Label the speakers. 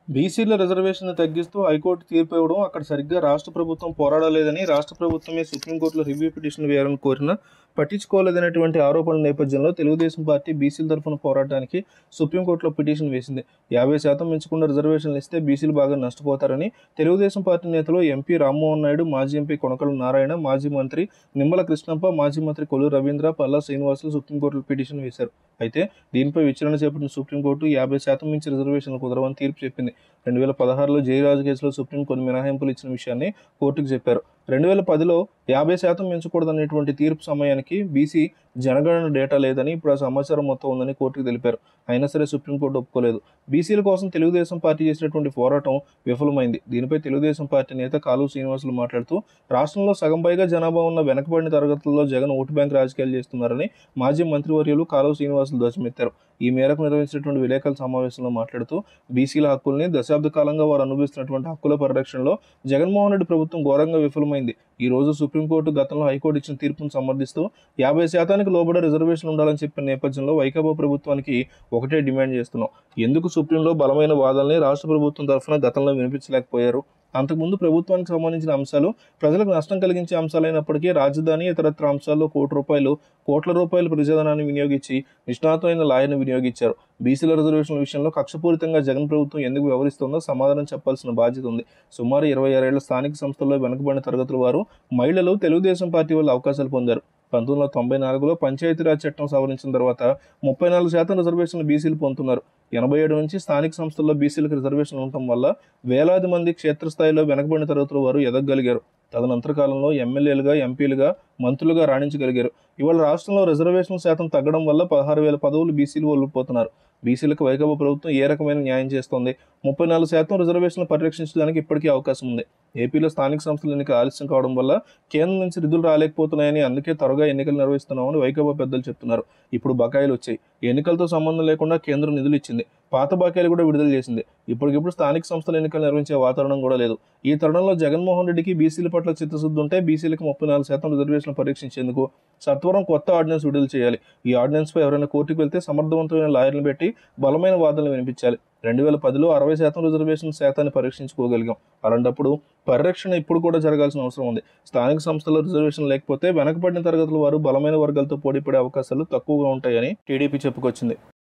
Speaker 1: బీసీల రిజర్వేషన్ తగ్గిస్తూ హైకోర్టు తీర్పు ఇవ్వడం అక్కడ సరిగ్గా రాష్ట్ర ప్రభుత్వం పోరాడలేదని రాష్ట్ర ప్రభుత్వమే సుప్రీంకోర్టులో రివ్యూ పిటిషన్ వేయాలని కోరిన పట్టించుకోలేదనేటువంటి ఆరోపణల నేపథ్యంలో తెలుగుదేశం పార్టీ బీసీల తరఫున పోరాటానికి సుప్రీంకోర్టులో పిటిషన్ వేసింది యాభై శాతం మించకుండా రిజర్వేషన్లు ఇస్తే బీసీలు బాగా నష్టపోతారని తెలుగుదేశం పార్టీ నేతలు ఎంపీ రామ్మోహన్ నాయుడు మాజీ ఎంపీ కొనకల నారాయణ మాజీ మంత్రి నిమ్మల కృష్ణప్ప మాజీ మంత్రి కొల్లు రవీంద్ర పల్లా శ్రీనివాసులు సుప్రీంకోర్టులో పిటిషన్ వేశారు అయితే దీనిపై విచారణ చేపట్టిన సుప్రీంకోర్టు యాభై శాతం మించి రిజర్వేషన్లు కుదరవని తీర్పు చెప్పింది రెండు వేల పదహారులో జయరాజు కేసులో సుప్రీం కొన్ని మినహాయింపులు ఇచ్చిన విషయాన్ని కోర్టుకు చెప్పారు రెండు వేల పదిలో యాభై శాతం మించకూడదనేటువంటి తీర్పు సమయానికి బీసీ జనగణన డేటా లేదని ఇప్పుడు ఆ సమాచారం మొత్తం ఉందని కోర్టుకు తెలిపారు అయినా సరే సుప్రీంకోర్టు ఒప్పుకోలేదు బీసీల కోసం తెలుగుదేశం పార్టీ చేసినటువంటి పోరాటం విఫలమైంది దీనిపై తెలుగుదేశం పార్టీ నేత కాలువ శ్రీనివాసులు మాట్లాడుతూ రాష్ట్రంలో సగం పైగా జనాభా ఉన్న వెనకబడిన తరగతుల్లో జగన్ ఓటు బ్యాంక్ రాజకీయాలు చేస్తున్నారని మాజీ మంత్రివర్యులు కాలువ శ్రీనివాసులు ధ్వజమెత్తారు ఈ మేరకు నిర్వహించినటువంటి విలేకరుల సమావేశంలో మాట్లాడుతూ బీసీల హక్కుల్ని దశాబ్ద కాలంగా వారు అనుభవిస్తున్నటువంటి హక్కుల పరిరక్షణలో జగన్మోహన్ రెడ్డి ప్రభుత్వం ఘోరంగా విఫలమైంది ఈ రోజు సుప్రీంకోర్టు గతంలో హైకోర్టు ఇచ్చిన తీర్పును సమర్థిస్తూ యాభై శాతానికి లోబడే రిజర్వేషన్ ఉండాలని చెప్పిన నేపథ్యంలో వైకాపా ప్రభుత్వానికి ఒకటే డిమాండ్ చేస్తున్నాం ఎందుకు సుప్రీంలో బలమైన వాదనల్ని రాష్ట్ర ప్రభుత్వం తరఫున గతంలో వినిపించలేకపోయారు అంతకుముందు ప్రభుత్వానికి సంబంధించిన అంశాలు ప్రజలకు నష్టం కలిగించే అంశాలైనప్పటికీ రాజధాని ఇతరత్ర అంశాల్లో కోటి రూపాయలు కోట్ల రూపాయల ప్రజాధనాన్ని వినియోగించి నిష్ణాతమైన లాయర్ని వినియోగించారు బీసీల రిజర్వేషన్ల విషయంలో కక్షపూరితంగా జగన్ ప్రభుత్వం ఎందుకు వ్యవహరిస్తుందో సమాధానం చెప్పాల్సిన బాధ్యత ఉంది సుమారు ఇరవై ఆరేళ్ల స్థానిక సంస్థల్లో వెనుకబడిన తరగతుల వారు మహిళలు తెలుగుదేశం పార్టీ వల్ల అవకాశాలు పొందారు పంతొమ్మిది వందల తొంభై నాలుగులో పంచాయతీరాజ్ చట్టం సవరించిన తర్వాత ముప్పై నాలుగు శాతం రిజర్వేషన్లు బీసీలు పొందుతున్నారు ఎనభై ఏడు నుంచి స్థానిక సంస్థల్లో బీసీలకు రిజర్వేషన్ ఉండటం వల్ల వేలాది మంది క్షేత్రస్థాయిలో వెనకబడిన తరగతుల వారు ఎదగగలిగారు తదనంతర కాలంలో ఎమ్మెల్యేలుగా ఎంపీలుగా మంత్రులుగా రాణించగలిగారు ఇవాళ రాష్ట్రంలో రిజర్వేషన్ శాతం తగ్గడం వల్ల పదహారు వేల పదవులు బీసీలు వదిలిపోతున్నారు బీసీలకు వైకాపా ప్రభుత్వం ఏ రకమైన న్యాయం చేస్తోంది ముప్పై నాలుగు శాతం రిజర్వేషన్లు పరిరక్షించడానికి ఇప్పటికీ అవకాశం ఉంది ఏపీలో స్థానిక సంస్థల ఎన్నిక ఆలస్యం కావడం వల్ల కేంద్రం నుంచి నిధులు రాలేకపోతున్నాయని అందుకే త్వరగా ఎన్నికలు నిర్వహిస్తున్నామని వైకాపా పెద్దలు చెప్తున్నారు ఇప్పుడు బకాయిలు వచ్చాయి ఎన్నికలతో సంబంధం లేకుండా కేంద్రం నిధులు ఇచ్చింది పాత బకాయిలు కూడా విడుదల చేసింది ఇప్పటికిప్పుడు స్థానిక సంస్థల ఎన్నికలు నిర్వహించే వాతావరణం కూడా లేదు ఈ తరుణంలో జగన్మోహన్ రెడ్డికి బీసీల పట్ల చిత్తశుద్ధి ఉంటే బీసీలకు ముప్పై నాలుగు శాతం రిజర్వేషన్లు పరీక్షించేందుకు సత్వరం కొత్త ఆర్డినెన్స్ విడుదల చేయాలి ఈ ఆర్డినెన్స్ పై ఎవరైనా కోర్టుకు వెళ్తే సమర్థవంతమైన లాయర్లను పెట్టి బలమైన వాదనలు వినిపించాలి రెండు వేల పదిలో అరవై శాతం రిజర్వేషన్ శాతాన్ని పరీక్షించుకోగలిగాం అలాంటప్పుడు పరిరక్షణ ఇప్పుడు కూడా జరగాల్సిన అవసరం ఉంది స్థానిక సంస్థల్లో రిజర్వేషన్ లేకపోతే వెనకబడిన తరగతుల వారు బలమైన వర్గాలతో పోటీపడే అవకాశాలు తక్కువగా ఉంటాయని టీడీపీ చెప్పుకొచ్చింది